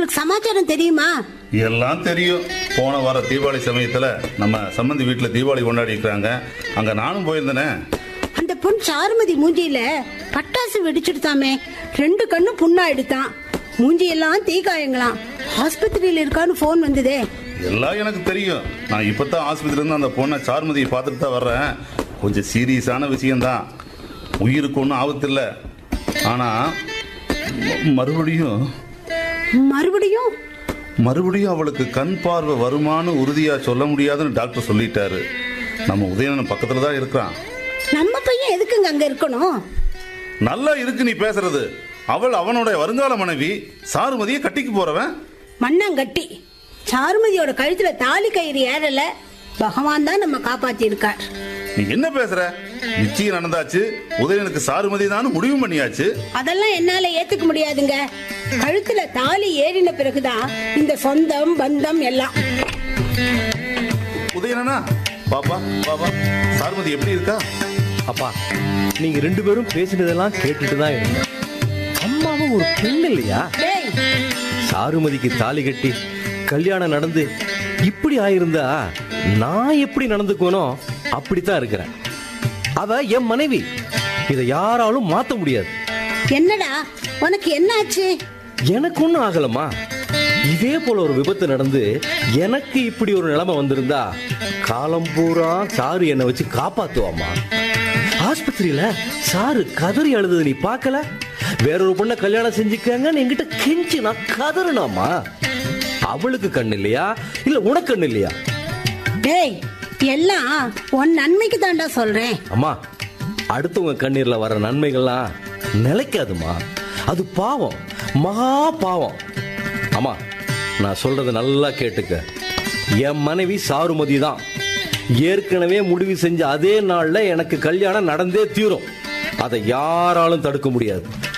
உங்களுக்கு சமாச்சாரம் தெரியுமா எல்லாம் தெரியும் போன வார தீபாவளி சமயத்துல நம்ம சம்மந்தி வீட்டுல தீபாவளி கொண்டாடி இருக்கிறாங்க அங்க நானும் போயிருந்தேனே அந்த பொண் சாருமதி மூஞ்சியில பட்டாசு வெடிச்சுடுதாமே ரெண்டு கண்ணும் புண்ணா எடுத்தான் மூஞ்சியெல்லாம் தீக்காயங்களாம் ஆஸ்பத்திரியில இருக்கான்னு ஃபோன் வந்ததே எல்லாம் எனக்கு தெரியும் நான் இப்பதான் ஆஸ்பத்திரியில இருந்து அந்த பொண்ணை சார்மதியை பார்த்துட்டு தான் வர்றேன் கொஞ்சம் சீரியஸான விஷயம்தான் உயிருக்கு ஒன்றும் ஆபத்து இல்லை ஆனா ம- மறுபடியும் மறுபடியும் மறுபடியும் அவளுக்கு கண் பார்வை வருமானு உறுதியா சொல்ல முடியாதுன்னு டாக்டர் சொல்லிட்டாரு நம்ம உதயணன் பக்கத்துல தான் இருக்கிறான் நம்ம பையன் எதுக்குங்க அங்க இருக்கணும் நல்லா இருக்கு நீ பேசுறது அவள் அவனோட வருங்கால மனைவி சாருமதியை கட்டிக்கு போறவன் மண்ணங்கட்டி சாருமதியோட கழுத்துல தாலி கயிறு ஏறல பகவான் தான் நம்ம காப்பாத்தி இருக்கார் நீ என்ன பேசுற நிச்சயம் நடந்தாச்சு உதயனுக்கு சாருமதி தான் முடிவு பண்ணியாச்சு அதெல்லாம் என்னால ஏத்துக்க முடியாதுங்க கழுத்துல தாலி ஏறின பிறகுதான் இந்த சொந்தம் பந்தம் எல்லாம் உதயனா பாப்பா பாப்பா சாருமதி எப்படி இருக்கா அப்பா நீங்க ரெண்டு பேரும் பேசினதெல்லாம் கேட்டுட்டு தான் இருந்தேன் அம்மாவும் ஒரு பெண் இல்லையா டேய் சாருமதிக்கு தாலி கட்டி கல்யாணம் நடந்து இப்படி ஆயிருந்தா நான் எப்படி நடந்துக்கணும் அப்படித்தான் இருக்கிறேன் அவ என் மனைவி இதை யாராலும் மாத்த முடியாது என்னடா உனக்கு என்ன ஆச்சு எனக்கு ஒன்றும் ஆகலம்மா இதே போல ஒரு விபத்து நடந்து எனக்கு இப்படி ஒரு நிலைமை வந்திருந்தா காலம் பூரா சாரு என்னை வச்சு காப்பாத்துவாமா ஆஸ்பத்திரியில சாரு கதறி அழுதது நீ பார்க்கல வேறொரு பொண்ணை கல்யாணம் செஞ்சுக்கங்கன்னு என்கிட்ட கெஞ்சி நான் கதறினாமா அவளுக்கு கண்ணு இல்லையா இல்ல உனக்கு கண்ணு இல்லையா டேய் எல்லாம் உன் நன்மைக்கு தான்டா சொல்றேன் அம்மா அடுத்தவங்க கண்ணீர்ல வர நன்மைகள்லாம் நிலைக்காதுமா அது பாவம் மகா பாவம் அம்மா நான் சொல்றத நல்லா கேட்டுக்க என் மனைவி சாருமதி தான் ஏற்கனவே முடிவு செஞ்ச அதே நாள்ல எனக்கு கல்யாணம் நடந்தே தீரும் அதை யாராலும் தடுக்க முடியாது